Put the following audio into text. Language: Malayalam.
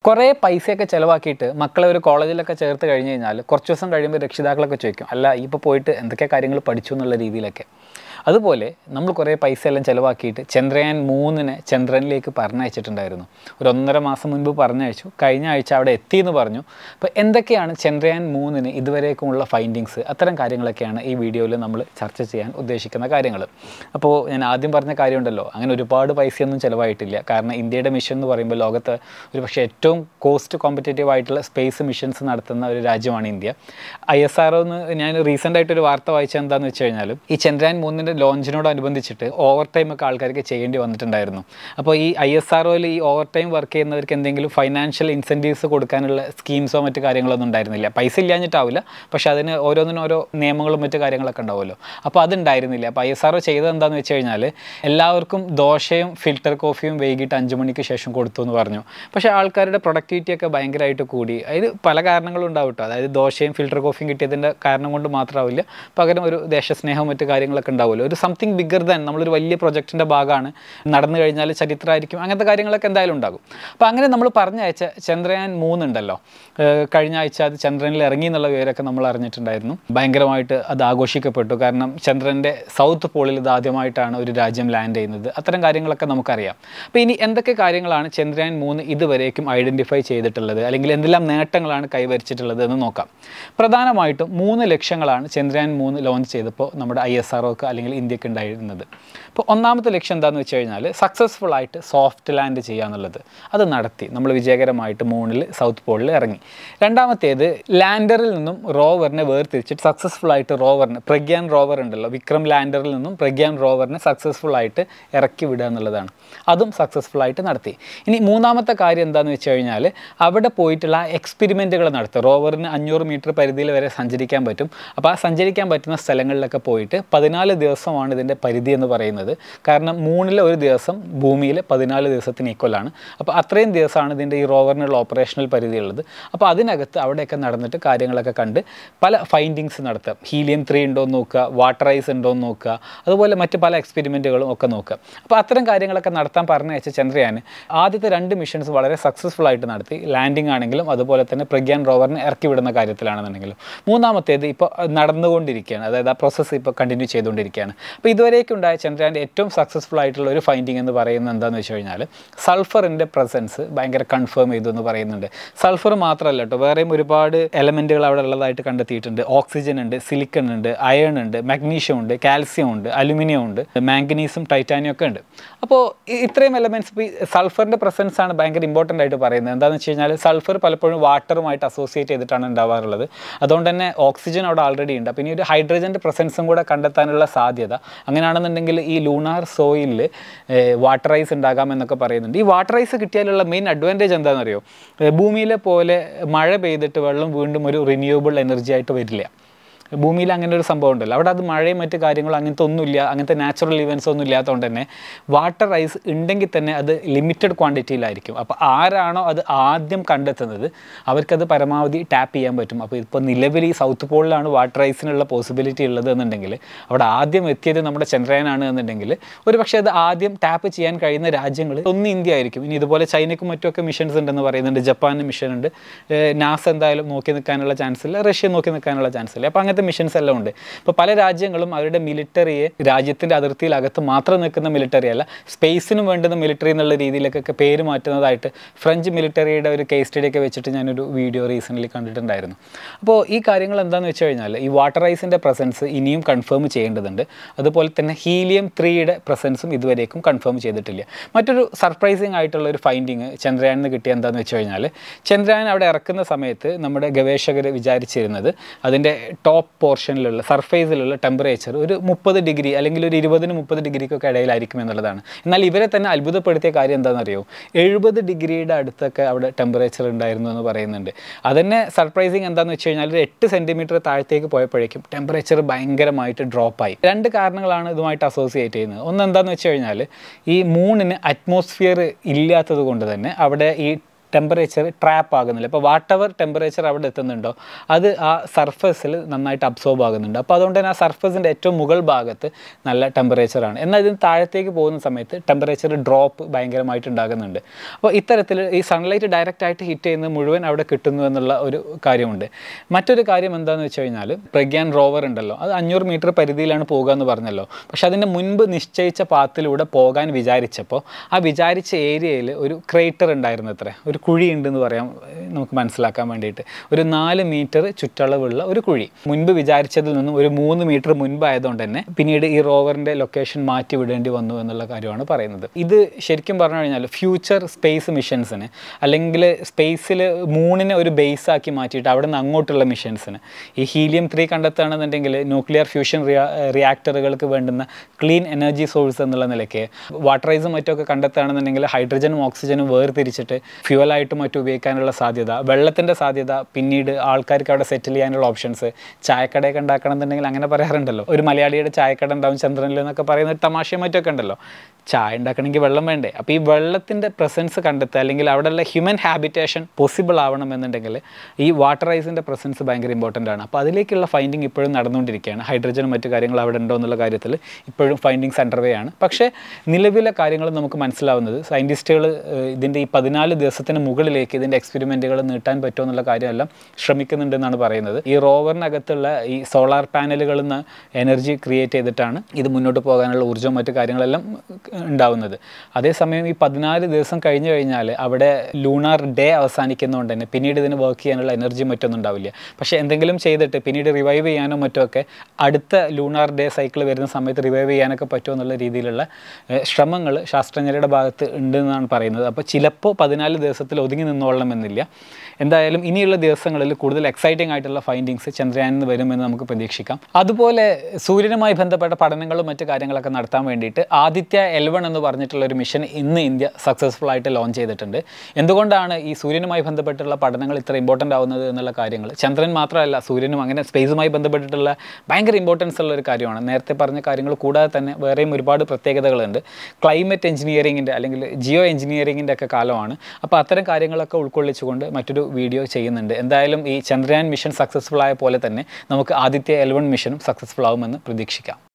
കുറേ പൈസയൊക്കെ ചിലവാക്കിയിട്ട് മക്കളെ ഒരു കോളേജിലൊക്കെ ചേർത്ത് കഴിഞ്ഞ് കഴിഞ്ഞാൽ കുറച്ച് ദിവസം കഴിയുമ്പോൾ രക്ഷിതാക്കളൊക്കെ ചോദിക്കും അല്ല ഇപ്പോൾ പോയിട്ട് എന്തൊക്കെ കാര്യങ്ങൾ പഠിച്ചു എന്നുള്ള രീതിയിലൊക്കെ അതുപോലെ നമ്മൾ കുറേ പൈസ എല്ലാം ചിലവാക്കിയിട്ട് ചന്ദ്രയാൻ മൂന്നിനെ ചന്ദ്രനിലേക്ക് പറഞ്ഞയച്ചിട്ടുണ്ടായിരുന്നു ഒരു ഒന്നര മാസം മുൻപ് പറഞ്ഞയച്ചു കഴിഞ്ഞ ആഴ്ച അവിടെ എത്തിയെന്ന് പറഞ്ഞു അപ്പോൾ എന്തൊക്കെയാണ് ചന്ദ്രയാൻ മൂന്നിന് ഇതുവരേക്കുമുള്ള ഫൈൻഡിങ്സ് അത്തരം കാര്യങ്ങളൊക്കെയാണ് ഈ വീഡിയോയിൽ നമ്മൾ ചർച്ച ചെയ്യാൻ ഉദ്ദേശിക്കുന്ന കാര്യങ്ങൾ അപ്പോൾ ഞാൻ ആദ്യം പറഞ്ഞ കാര്യമുണ്ടല്ലോ അങ്ങനെ ഒരുപാട് പൈസയൊന്നും ചിലവായിട്ടില്ല കാരണം ഇന്ത്യയുടെ മിഷൻ എന്ന് പറയുമ്പോൾ ലോകത്ത് ഒരു പക്ഷേ ഏറ്റവും കോസ്റ്റ് കോമ്പറ്റേറ്റീവ് ആയിട്ടുള്ള സ്പേസ് മിഷൻസ് നടത്തുന്ന ഒരു രാജ്യമാണ് ഇന്ത്യ ഐ എസ് ആർ എന്ന് ഞാൻ റീസെൻ്റ് ആയിട്ടൊരു വാർത്ത വായിച്ചത് എന്താണെന്ന് വെച്ച് കഴിഞ്ഞാൽ ഈ ചന്ദ്രയാൻ മൂന്നിൻ്റെ ലോഞ്ചിനോടനുബന്ധിച്ചിട്ട് ഓവർ ടൈം ഒക്കെ ആൾക്കാർക്ക് ചെയ്യേണ്ടി വന്നിട്ടുണ്ടായിരുന്നു അപ്പോൾ ഈ ഐ എസ് ആർ ഈ ഓവർ ടൈം വർക്ക് ചെയ്യുന്നവർക്ക് എന്തെങ്കിലും ഫൈനാൻഷ്യൽ ഇൻസെൻറ്റീവ്സ് കൊടുക്കാനുള്ള സ്കീംസോ മറ്റു കാര്യങ്ങളൊന്നും ഉണ്ടായിരുന്നില്ല പൈസ ഇല്ലാഞ്ഞിട്ടാവില്ല പക്ഷേ അതിന് ഓരോന്നിനും ഓരോ നിയമങ്ങളും മറ്റു കാര്യങ്ങളൊക്കെ ഉണ്ടാവുമല്ലോ അപ്പോൾ അതുണ്ടായിരുന്നില്ല അപ്പോൾ ഐ എസ് ആർ ചെയ്തത് എന്താണെന്ന് വെച്ച് കഴിഞ്ഞാൽ എല്ലാവർക്കും ദോശയും ഫിൽറ്റർ കോഫിയും വൈകിട്ട് അഞ്ച് മണിക്ക് ശേഷം കൊടുത്തു എന്ന് പറഞ്ഞു പക്ഷേ ആൾക്കാരുടെ പ്രൊഡക്ടിവിറ്റി ഒക്കെ ഭയങ്കരമായിട്ട് കൂടി അതിന് പല കാരണങ്ങളും ഉണ്ടാവും കേട്ടോ അതായത് ദോശയും ഫിൽറ്റർ കോഫിയും കിട്ടിയതിൻ്റെ കാരണം കൊണ്ട് മാത്രമാവില്ല പകരം ഒരു ദേശസ്നേഹം മറ്റു കാര്യങ്ങളൊക്കെ ഉണ്ടാവുമല്ലോ ഒരു സംതിങ് ബിഗർ ദാൻ നമ്മളൊരു വലിയ പ്രൊജക്റ്റിൻ്റെ ഭാഗമാണ് നടന്നു കഴിഞ്ഞാൽ ചരിത്രമായിരിക്കും അങ്ങനത്തെ കാര്യങ്ങളൊക്കെ എന്തായാലും ഉണ്ടാകും അപ്പോൾ അങ്ങനെ നമ്മൾ പറഞ്ഞയച്ച ചന്ദ്രയാൻ മൂന്നുണ്ടല്ലോ ഏഹ് കഴിഞ്ഞ ആഴ്ച അത് ചന്ദ്രനിൽ ഇറങ്ങി എന്നുള്ള വിവരമൊക്കെ നമ്മൾ അറിഞ്ഞിട്ടുണ്ടായിരുന്നു ഭയങ്കരമായിട്ട് അത് ആഘോഷിക്കപ്പെട്ടു കാരണം ചന്ദ്രൻ്റെ സൗത്ത് പോളിൽ ഇത് ആദ്യമായിട്ടാണ് ഒരു രാജ്യം ലാൻഡ് ചെയ്യുന്നത് അത്തരം കാര്യങ്ങളൊക്കെ നമുക്കറിയാം അപ്പോൾ ഇനി എന്തൊക്കെ കാര്യങ്ങളാണ് ചന്ദ്രയാൻ മൂന്ന് ഇതുവരേക്കും ഐഡൻറ്റിഫൈ ചെയ്തിട്ടുള്ളത് അല്ലെങ്കിൽ എന്തെല്ലാം നേട്ടങ്ങളാണ് കൈവരിച്ചിട്ടുള്ളത് എന്ന് നോക്കാം പ്രധാനമായിട്ടും മൂന്ന് ലക്ഷ്യങ്ങളാണ് ചന്ദ്രയാൻ മൂന്ന് ലോഞ്ച് ചെയ്തപ്പോൾ നമ്മുടെ ഐ എസ് ആർ ഒക്ക് അല്ലെങ്കിൽ ഇന്ത്യക്ക് ഉണ്ടായിരുന്നത് അപ്പോൾ ഒന്നാമത്തെ ലക്ഷ്യം എന്താണെന്ന് വെച്ച് കഴിഞ്ഞാൽ സക്സസ്ഫുൾ ആയിട്ട് സോഫ്റ്റ് ലാൻഡ് ചെയ്യുക എന്നുള്ളത് അത് നടത്തി നമ്മൾ വിജയകരമായിട്ട് മൂണിൽ സൗത്ത് പോളിൽ ഇറങ്ങി രണ്ടാമത്തേത് ലാൻഡറിൽ നിന്നും റോവറിനെ വേർതിരിച്ചിട്ട് സക്സസ്ഫുൾ ആയിട്ട് റോവറിനെ പ്രഗ്യാൻ റോവർ ഉണ്ടല്ലോ വിക്രം ലാൻഡറിൽ നിന്നും പ്രഗ്യാൻ റോവറിനെ സക്സസ്ഫുൾ ആയിട്ട് ഇറക്കി വിടുക എന്നുള്ളതാണ് അതും സക്സസ്ഫുൾ ആയിട്ട് നടത്തി ഇനി മൂന്നാമത്തെ കാര്യം എന്താണെന്ന് വെച്ച് കഴിഞ്ഞാൽ അവിടെ പോയിട്ടുള്ള എക്സ്പെരിമെൻറ്റുകൾ നടത്തുക റോവറിന് അഞ്ഞൂറ് മീറ്റർ പരിധിയിൽ വരെ സഞ്ചരിക്കാൻ പറ്റും അപ്പോൾ ആ സഞ്ചരിക്കാൻ പറ്റുന്ന സ്ഥലങ്ങളിലൊക്കെ പോയിട്ട് പതിനാല് ദിവസമാണ് ഇതിൻ്റെ പരിധി എന്ന് പറയുന്നത് കാരണം മൂന്നിലെ ഒരു ദിവസം ഭൂമിയിൽ പതിനാല് ദിവസത്തിന് ഈക്വലാണ് അപ്പോൾ അത്രയും ദിവസമാണ് ഇതിൻ്റെ ഈ റോവറിനുള്ള ഓപ്പറേഷണൽ പരിധി ഉള്ളത് അപ്പോൾ അതിനകത്ത് അവിടെയൊക്കെ നടന്നിട്ട് കാര്യങ്ങളൊക്കെ കണ്ട് പല ഫൈൻഡിങ്സ് നടത്തുക ഹീലിയം ത്രീ ഉണ്ടോ എന്ന് നോക്കുക വാട്ടർ ഐസ് ഉണ്ടോ എന്ന് നോക്കുക അതുപോലെ മറ്റ് പല എക്സ്പെരിമെൻറ്റുകളും ഒക്കെ നോക്കുക അപ്പോൾ അത്തരം കാര്യങ്ങളൊക്കെ നടത്താൻ പറഞ്ഞയച്ച ചന്ദ്രയാൻ ആദ്യത്തെ രണ്ട് മിഷൻസ് വളരെ സക്സസ്ഫുൾ ആയിട്ട് നടത്തി ലാൻഡിംഗ് ആണെങ്കിലും അതുപോലെ തന്നെ പ്രഗ്യാൻ റോവറിനെ ഇറക്കി വിടുന്ന കാര്യത്തിലാണെന്നുണ്ടെങ്കിലും മൂന്നാമത്തേത് ഇപ്പോൾ നടന്നുകൊണ്ടിരിക്കുകയാണ് അതായത് ആ പ്രോസസ്സ് ഇപ്പോൾ കണ്ടിന്യൂ ചെയ്തുകൊണ്ടിരിക്കുകയാണ് അപ്പോൾ ഇതുവരേക്കും ഉണ്ടായ ചന്ദ്രയാൻ്റെ ഏറ്റവും സക്സസ്ഫുൾ ആയിട്ടുള്ള ഒരു ഫൈൻഡിങ് എന്ന് പറയുന്നത് എന്താണെന്ന് വെച്ച് കഴിഞ്ഞാൽ സൾഫറിൻ്റെ പ്രസൻസ് ഭയങ്കര കൺഫേം ചെയ്തു എന്ന് പറയുന്നുണ്ട് സൾഫർ മാത്രമല്ല കേട്ടോ വേറെയും ഒരുപാട് എലമെൻറ്റുകൾ അവിടെ ഉള്ളതായിട്ട് കണ്ടെത്തിയിട്ടുണ്ട് ഓക്സിജൻ ഉണ്ട് സിലിക്കൺ ഉണ്ട് അയൺ ഉണ്ട് മഗ്നീഷ്യം ഉണ്ട് കാൽസ്യം ഉണ്ട് അലുമിനിയം ഉണ്ട് മാംഗനീസും ടൈറ്റാനിയം ഒക്കെ ഉണ്ട് അപ്പോൾ ഈ- ഇത്രയും എലമെൻറ്റ്സ് ഇപ്പോൾ ഈ സൾഫറിൻ്റെ പ്രസൻസ് ആണ് ഭയങ്കര ഇമ്പോർട്ടൻ്റ് ആയിട്ട് പറയുന്നത് എന്താണെന്ന് വെച്ച് കഴിഞ്ഞാൽ സൾഫർ പലപ്പോഴും വാട്ടറുമായിട്ട് അസോസിയേറ്റ് ചെയ്തിട്ടാണ് ഉണ്ടാവാറുള്ളത് അതുകൊണ്ട് തന്നെ ഓക്സിജൻ അവിടെ ആൾറെഡി ഉണ്ട് അപ്പോൾ ഇനി ഒരു ഹൈഡ്രജൻ്റെ പ്രസൻസും കൂടെ കണ്ടെത്താനുള്ള സാധ്യത അങ്ങനെയാണെന്നുണ്ടെങ്കിൽ ഈ ലൂണാർ സോയിലിൽ വാട്ടർ ഐസ് ഉണ്ടാകാമെന്നൊക്കെ പറയുന്നുണ്ട് ഈ വാട്ടർ ഐസ് കിട്ടിയാലുള്ള മെയിൻ അഡ്വാൻറ്റേജ് എന്താണെന്നറിയോ ഏഹ് ഭൂമിയിലെ പോലെ മഴ പെയ്തിട്ട് വെള്ളം വീണ്ടും ഒരു റിന്യൂവബിൾ എനർജി ആയിട്ട് വരില്ല ഭൂമിയിൽ അങ്ങനെ ഒരു സംഭവം ഉണ്ടല്ലോ അവിടെ അത് മഴയും മറ്റു കാര്യങ്ങളും അങ്ങനത്തെ ഒന്നുമില്ല അങ്ങനത്തെ നാച്ചുറൽ ഇവൻസ് ഒന്നും ഇല്ലാത്തതുകൊണ്ട് തന്നെ വാട്ടർ ഐസ് ഉണ്ടെങ്കിൽ തന്നെ അത് ലിമിറ്റഡ് ക്വാണ്ടിറ്റിയിലായിരിക്കും അപ്പോൾ ആരാണോ അത് ആദ്യം കണ്ടെത്തുന്നത് അവർക്കത് പരമാവധി ടാപ്പ് ചെയ്യാൻ പറ്റും അപ്പോൾ ഇപ്പോൾ നിലവിൽ ഈ സൗത്ത് പോളിലാണ് വാട്ടർ ഐസിനുള്ള പോസിബിലിറ്റി ഉള്ളത് എന്നുണ്ടെങ്കിൽ അവിടെ ആദ്യം എത്തിയത് നമ്മുടെ ചന്ദ്രയാനാണ് എന്നുണ്ടെങ്കിൽ ഒരു പക്ഷേ അത് ആദ്യം ടാപ്പ് ചെയ്യാൻ കഴിയുന്ന രാജ്യങ്ങൾ ഒന്ന് ഇന്ത്യ ആയിരിക്കും ഇനി ഇതുപോലെ ചൈനയ്ക്കും മറ്റുമൊക്കെ മിഷൻസ് ഉണ്ടെന്ന് പറയുന്നുണ്ട് ജപ്പാന് മിഷൻ ഉണ്ട് നാസ എന്തായാലും നോക്കി നിൽക്കാനുള്ള ചാൻസ് ഇല്ല റഷ്യ നോക്കി നിൽക്കാനുള്ള ചാൻസ് ഇല്ല അപ്പോൾ അങ്ങനത്തെ മിഷൻസ് എല്ലാം ഉണ്ട് ഇപ്പോൾ പല രാജ്യങ്ങളും അവരുടെ മിലിറ്ററിയെ രാജ്യത്തിൻ്റെ അതിർത്തിയിലകത്ത് മാത്രം നിൽക്കുന്ന മിലിറ്ററി അല്ല സ്പേസിനും വേണ്ടുന്ന മിലിറ്ററി എന്നുള്ള രീതിയിലേക്കൊക്കെ പേര് മാറ്റുന്നതായിട്ട് ഫ്രഞ്ച് മിലിറ്ററിയുടെ ഒരു കേസ് സ്റ്റഡി ഒക്കെ വെച്ചിട്ട് ഞാനൊരു വീഡിയോ റീസെൻ്റ്ലി കണ്ടിട്ടുണ്ടായിരുന്നു അപ്പോൾ ഈ കാര്യങ്ങൾ എന്താണെന്ന് വെച്ച് കഴിഞ്ഞാൽ ഈ വാട്ടർ ഐസിൻ്റെ പ്രസൻസ് ഇനിയും കൺഫേം ചെയ്യേണ്ടതുണ്ട് അതുപോലെ തന്നെ ഹീലിയം ത്രീയുടെ പ്രസൻസും ഇതുവരേക്കും കൺഫേം ചെയ്തിട്ടില്ല മറ്റൊരു സർപ്രൈസിങ് ആയിട്ടുള്ള ഒരു ഫൈൻഡിങ് ചന്ദ്രയാനിൽ നിന്ന് കിട്ടിയ എന്താണെന്ന് വെച്ച് കഴിഞ്ഞാൽ ചന്ദ്രയാൻ അവിടെ ഇറക്കുന്ന സമയത്ത് നമ്മുടെ ഗവേഷകർ വിചാരിച്ചിരുന്നത് അതിൻ്റെ ടോപ്പ് പോർഷനിലുള്ള സർഫേസിലുള്ള ടെമ്പറേച്ചർ ഒരു മുപ്പത് ഡിഗ്രി അല്ലെങ്കിൽ ഒരു ഇരുപതിന് മുപ്പത് ഡിഗ്രിക്കൊക്കെ ഇടയിലായിരിക്കും എന്നുള്ളതാണ് എന്നാൽ ഇവരെ തന്നെ അത്ഭുതപ്പെടുത്തിയ കാര്യം എന്താണെന്നറിയോ എഴുപത് ഡിഗ്രിയുടെ അടുത്തൊക്കെ അവിടെ ടെമ്പറേച്ചർ ഉണ്ടായിരുന്നു എന്ന് പറയുന്നുണ്ട് അതന്നെ സർപ്രൈസിങ് എന്താണെന്ന് വെച്ച് കഴിഞ്ഞാൽ ഒരു എട്ട് സെൻറ്റിമീറ്റർ താഴത്തേക്ക് പോയപ്പോഴേക്കും ടെമ്പറേച്ചർ ഭയങ്കരമായിട്ട് ഡ്രോപ്പായി രണ്ട് കാരണങ്ങളാണ് ഇതുമായിട്ട് അസോസിയേറ്റ് ചെയ്യുന്നത് ഒന്ന് എന്താണെന്ന് വെച്ച് കഴിഞ്ഞാൽ ഈ മൂണിന് അറ്റ്മോസ്ഫിയർ ഇല്ലാത്തത് കൊണ്ട് തന്നെ അവിടെ ഈ ടെമ്പറേച്ചർ ട്രാപ്പ് ആകുന്നില്ല ഇപ്പോൾ വാട്ട് എവർ ടെമ്പറേച്ചർ അവിടെ എത്തുന്നുണ്ടോ അത് ആ സർഫസിൽ നന്നായിട്ട് അബ്സോർബ് ആകുന്നുണ്ട് അപ്പോൾ അതുകൊണ്ട് തന്നെ ആ സർഫസിൻ്റെ ഏറ്റവും മുകൾ ഭാഗത്ത് നല്ല ടെമ്പറേച്ചറാണ് എന്നാൽ ഇതിന് താഴത്തേക്ക് പോകുന്ന സമയത്ത് ടെമ്പറേച്ചർ ഡ്രോപ്പ് ഭയങ്കരമായിട്ട് ഉണ്ടാകുന്നുണ്ട് അപ്പോൾ ഇത്തരത്തിൽ ഈ സൺലൈറ്റ് ഡയറക്റ്റ് ആയിട്ട് ഹിറ്റ് ചെയ്യുന്നത് മുഴുവൻ അവിടെ കിട്ടുന്നു എന്നുള്ള ഒരു കാര്യമുണ്ട് മറ്റൊരു കാര്യം എന്താണെന്ന് വെച്ച് കഴിഞ്ഞാൽ പ്രഗ്യാൻ റോവർ ഉണ്ടല്ലോ അത് അഞ്ഞൂറ് മീറ്റർ പരിധിയിലാണ് പോകുക എന്ന് പറഞ്ഞല്ലോ പക്ഷെ അതിൻ്റെ മുൻപ് നിശ്ചയിച്ച പാത്തിലൂടെ പോകാൻ വിചാരിച്ചപ്പോൾ ആ വിചാരിച്ച ഏരിയയിൽ ഒരു ക്രേറ്റർ ഉണ്ടായിരുന്നു അത്ര ഒരു കുഴി ഉണ്ടെന്ന് പറയാം ഏഹ് നമുക്ക് മനസ്സിലാക്കാൻ വേണ്ടിയിട്ട് ഒരു നാല് മീറ്റർ ചുറ്റളവുള്ള ഒരു കുഴി മുൻപ് വിചാരിച്ചതിൽ നിന്നും ഒരു മൂന്ന് മീറ്റർ മുൻപായതുകൊണ്ട് തന്നെ പിന്നീട് ഈ റോവറിൻ്റെ ലൊക്കേഷൻ മാറ്റി വിടേണ്ടി വന്നു എന്നുള്ള കാര്യമാണ് പറയുന്നത് ഇത് ശരിക്കും പറഞ്ഞു കഴിഞ്ഞാൽ ഫ്യൂച്ചർ സ്പേസ് മിഷൻസിന് അല്ലെങ്കിൽ സ്പേസിൽ മൂണിനെ ഒരു ബേസ് ആക്കി മാറ്റിയിട്ട് അവിടെ നിന്ന് അങ്ങോട്ടുള്ള മിഷൻസിന് ഈ ഹീലിയം ത്രീ കണ്ടെത്തുകയാണെന്നുണ്ടെങ്കിൽ ന്യൂക്ലിയർ ഫ്യൂഷൻ റിയാ റിയാക്ടറുകൾക്ക് വേണ്ടുന്ന ക്ലീൻ എനർജി സോഴ്സ് എന്നുള്ള നിലയ്ക്ക് വാട്ടറൈസും മറ്റൊക്കെ കണ്ടെത്തുകയാണെന്നുണ്ടെങ്കിൽ ഹൈഡ്രജനും ഓക്സിജനും വേർതിരിച്ചിട്ട് ഫ്യൂവലായിട്ടും മറ്റും ഉപയോഗിക്കാനുള്ള സാധ്യത വെള്ളത്തിൻ്റെ സാധ്യത പിന്നീട് ആൾക്കാർക്ക് അവിടെ സെറ്റിൽ ചെയ്യാനുള്ള ഓപ്ഷൻസ് ചായക്കടയൊക്കെ ഉണ്ടാക്കണം എന്നുണ്ടെങ്കിൽ അങ്ങനെ പറയാറുണ്ടല്ലോ ഒരു മലയാളിയുടെ ചായക്കട ഉണ്ടാവും ചന്ദ്രനിൽ എന്നൊക്കെ പറയുന്ന ഒരു തമാശയും മറ്റൊക്കെ ഉണ്ടല്ലോ ചായ ഉണ്ടാക്കണമെങ്കിൽ വെള്ളം വേണ്ടേ അപ്പോൾ ഈ വെള്ളത്തിൻ്റെ പ്രസൻസ് കണ്ടെത്തുക അല്ലെങ്കിൽ അവിടെയുള്ള ഹ്യൂമൻ ഹാബിറ്റേഷൻ പോസിബിൾ ആവണമെന്നുണ്ടെങ്കിൽ ഈ വാട്ടർ ഐസിൻ്റെ പ്രസൻസ് ഭയങ്കര ഇമ്പോർട്ടൻ്റ് ആണ് അപ്പോൾ അതിലേക്കുള്ള ഫൈൻഡിങ് ഇപ്പോഴും നടന്നുകൊണ്ടിരിക്കുകയാണ് ഹൈഡ്രജനും മറ്റു കാര്യങ്ങൾ അവിടെ ഉണ്ടോ എന്നുള്ള കാര്യത്തിൽ ഇപ്പോഴും ഫൈൻഡിങ്സ് അണ്ടർവേ ആണ് പക്ഷേ നിലവിലെ കാര്യങ്ങൾ നമുക്ക് മനസ്സിലാവുന്നത് സയൻറ്റിസ്റ്റുകൾ ഇതിൻ്റെ ഈ പതിനാല് ദിവസത്തിന് മുകളിലേക്ക് ഇതിൻ്റെ എക്സ്പെരിമെൻറ്റുകൾ നീട്ടാൻ പറ്റുമോ എന്നുള്ള കാര്യമെല്ലാം ശ്രമിക്കുന്നുണ്ടെന്നാണ് പറയുന്നത് ഈ റോവറിനകത്തുള്ള ഈ സോളാർ പാനലുകളിൽ നിന്ന് എനർജി ക്രിയേറ്റ് ചെയ്തിട്ടാണ് ഇത് മുന്നോട്ട് പോകാനുള്ള ഊർജ്ജവും മറ്റു കാര്യങ്ങളെല്ലാം ഉണ്ടാവുന്നത് അതേസമയം ഈ പതിനാല് ദിവസം കഴിഞ്ഞു കഴിഞ്ഞാൽ അവിടെ ലൂണാർ ഡേ അവസാനിക്കുന്നതുകൊണ്ട് തന്നെ പിന്നീട് ഇതിന് വർക്ക് ചെയ്യാനുള്ള എനർജി മറ്റൊന്നും ഉണ്ടാവില്ല പക്ഷേ എന്തെങ്കിലും ചെയ്തിട്ട് പിന്നീട് റിവൈവ് ചെയ്യാനോ മറ്റോ ഒക്കെ അടുത്ത ലൂണാർ ഡേ സൈക്കിൾ വരുന്ന സമയത്ത് റിവൈവ് ചെയ്യാനൊക്കെ പറ്റുമോ എന്നുള്ള രീതിയിലുള്ള ശ്രമങ്ങൾ ശാസ്ത്രജ്ഞരുടെ ഭാഗത്ത് ഉണ്ടെന്നാണ് പറയുന്നത് അപ്പോൾ ചിലപ്പോൾ പതിനാല് ദിവസത്തിൽ ഒതുങ്ങി നിന്നോളണമെന്നില്ല എന്തായാലും ഇനിയുള്ള ദിവസങ്ങളിൽ കൂടുതൽ എക്സൈറ്റിംഗ് ആയിട്ടുള്ള ഫൈൻഡിങ്സ് ചന്ദ്രയാനിൽ നിന്ന് വരുമെന്ന് നമുക്ക് പ്രതീക്ഷിക്കാം അതുപോലെ സൂര്യനുമായി ബന്ധപ്പെട്ട പഠനങ്ങളും മറ്റു കാര്യങ്ങളൊക്കെ നടത്താൻ വേണ്ടിയിട്ട് ആദിത്യ എൽവൺ എന്ന് പറഞ്ഞിട്ടുള്ള ഒരു മിഷൻ ഇന്ന് ഇന്ത്യ സക്സസ്ഫുൾ ആയിട്ട് ലോഞ്ച് ചെയ്തിട്ടുണ്ട് എന്തുകൊണ്ടാണ് ഈ സൂര്യനുമായി ബന്ധപ്പെട്ടുള്ള പഠനങ്ങൾ ഇത്ര ഇമ്പോർട്ടൻ്റ് ആവുന്നത് എന്നുള്ള കാര്യങ്ങൾ ചന്ദ്രൻ മാത്രമല്ല സൂര്യനും അങ്ങനെ സ്പേസുമായി ബന്ധപ്പെട്ടിട്ടുള്ള ഭയങ്കര ഇമ്പോർട്ടൻസ് ഉള്ള ഒരു കാര്യമാണ് നേരത്തെ പറഞ്ഞ കാര്യങ്ങൾ കൂടാതെ തന്നെ വേറെയും ഒരുപാട് പ്രത്യേകതകളുണ്ട് ക്ലൈമറ്റ് എഞ്ചിനീയറിങ്ങിൻ്റെ അല്ലെങ്കിൽ ജിയോ എഞ്ചിനീയറിങ്ങിൻ്റെ ഒക്കെ കാലമാണ് അപ്പോൾ അത്തരം കാര്യങ്ങളൊക്കെ ഉൾക്കൊള്ളിച്ചുകൊണ്ട് മറ്റൊരു വീഡിയോ ചെയ്യുന്നുണ്ട് എന്തായാലും ഈ ചന്ദ്രയാൻ മിഷൻ സക്സസ്ഫുൾ ആയ പോലെ തന്നെ നമുക്ക് ആദിത്യ എൽ വൺ മിഷനും സക്സസ്ഫുൾ ആവുമെന്ന് പ്രതീക്ഷിക്കാം